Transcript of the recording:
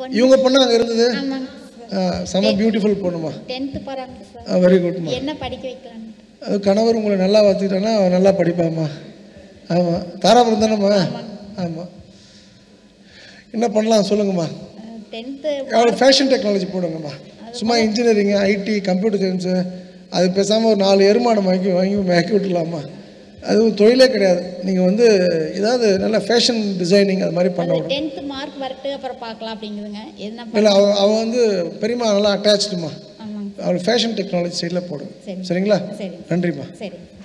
பொண்ணு இவங்க பொண்ணு அங்கே இருந்தது ஆமாங்க சார் ஆ, செம பியூட்டிஃபுல் பொண்ணுமா டென்த்து போகிறாங்க சார் வெரி குட்மா என்ன படிக்க வைக்கலான்னு அது கணவர் உங்களை நல்லா வச்சுக்கிட்டாங்கன்னா அவன் நல்லா படிப்பாம்மா ஆமாம் தாராபுரம் தானேம்மா ஆமாம் என்ன பண்ணலாம் சொல்லுங்கம்மா டென்த்து அவளுக்கு ஃபேஷன் டெக்னாலஜி போடுங்கம்மா சும்மா இன்ஜினியரிங் ஐடி கம்ப்யூட்டர் சயின்ஸு அது பேசாமல் ஒரு நாலு எருமாடு வாங்கி வாங்கி மேக்கி விட்டுலாமா அது ஒரு தொழிலே கிடையாது நீங்கள் வந்து ஏதாவது நல்ல ஃபேஷன் டிசைனிங் அது மாதிரி பண்ண அது விடும் டென்த்து மார்க் வரட்டு அப்புறம் பார்க்கலாம் அப்படிங்குதுங்க என்ன இல்லை அவள் அவள் வந்து பெரியம்மா நல்லா அட்டாச்சுமா ஆமாங்க அவள் ஃபேஷன் டெக்னாலஜி சைடில் போடுங்க சரி சரிங்களா சரி நன்றிம்மா சரி